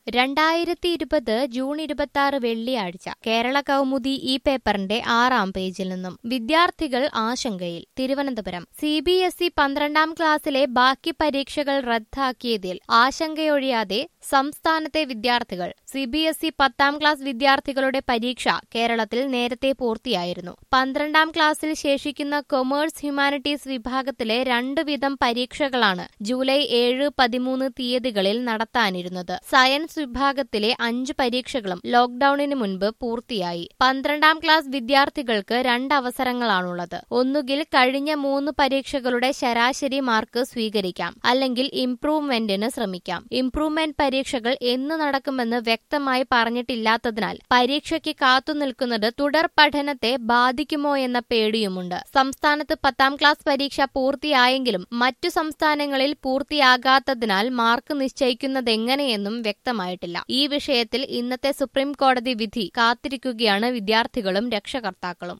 രണ്ടായിരത്തി ഇരുപത് ജൂൺ ഇരുപത്തി ആറ് വെള്ളിയാഴ്ച കേരള കൗമുദി ഈ പേപ്പറിന്റെ ആറാം പേജിൽ നിന്നും വിദ്യാർത്ഥികൾ ആശങ്കയിൽ Thiruvananthapuram C B S E പന്ത്രണ്ടാം ക്ലാസ്സിലെ ബാക്കി പരീക്ഷകൾ റദ്ദാക്കിയതിൽ ആശങ്കയൊഴിയാതെ സംസ്ഥാനത്തെ വിദ്യാർത്ഥികൾ സി ബി എസ് ഇ പത്താം ക്ലാസ് വിദ്യാർത്ഥികളുടെ പരീക്ഷ കേരളത്തിൽ നേരത്തെ പൂർത്തിയായിരുന്നു പന്ത്രണ്ടാം ക്ലാസ്സിൽ ശേഷിക്കുന്ന കൊമേഴ്സ് ഹ്യൂമാനിറ്റീസ് വിഭാഗത്തിലെ രണ്ട് വിധം പരീക്ഷകളാണ് ജൂലൈ ഏഴ് പതിമൂന്ന് തീയതികളിൽ നടത്താനിരുന്നത് സയൻസ് വിഭാഗത്തിലെ അഞ്ച് പരീക്ഷകളും ലോക്ഡൌണിന് മുൻപ് പൂർത്തിയായി പന്ത്രണ്ടാം ക്ലാസ് വിദ്യാർത്ഥികൾക്ക് രണ്ട് അവസരങ്ങളാണുള്ളത് ഒന്നുകിൽ കഴിഞ്ഞ മൂന്ന് പരീക്ഷകളുടെ ശരാശരി മാർക്ക് സ്വീകരിക്കാം അല്ലെങ്കിൽ ഇംപ്രൂവ്മെന്റിന് ശ്രമിക്കാം ഇംപ്രൂവ്മെന്റ് പരീക്ഷകൾ എന്ന് നടക്കുമെന്ന് വ്യക്തമായി പറഞ്ഞിട്ടില്ലാത്തതിനാൽ പരീക്ഷയ്ക്ക് കാത്തുനിൽക്കുന്നത് തുടർ പഠനത്തെ ബാധിക്കുമോ എന്ന പേടിയുമുണ്ട് സംസ്ഥാനത്ത് പത്താം ക്ലാസ് പരീക്ഷ പൂർത്തിയായെങ്കിലും മറ്റു സംസ്ഥാനങ്ങളിൽ പൂർത്തിയാകാത്തതിനാൽ മാർക്ക് നിശ്ചയിക്കുന്നതെങ്ങനെയെന്നും വ്യക്തമായിട്ടില്ല ഈ വിഷയത്തിൽ ഇന്നത്തെ സുപ്രീം കോടതി വിധി കാത്തിരിക്കുകയാണ് വിദ്യാർത്ഥികളും രക്ഷകർത്താക്കളും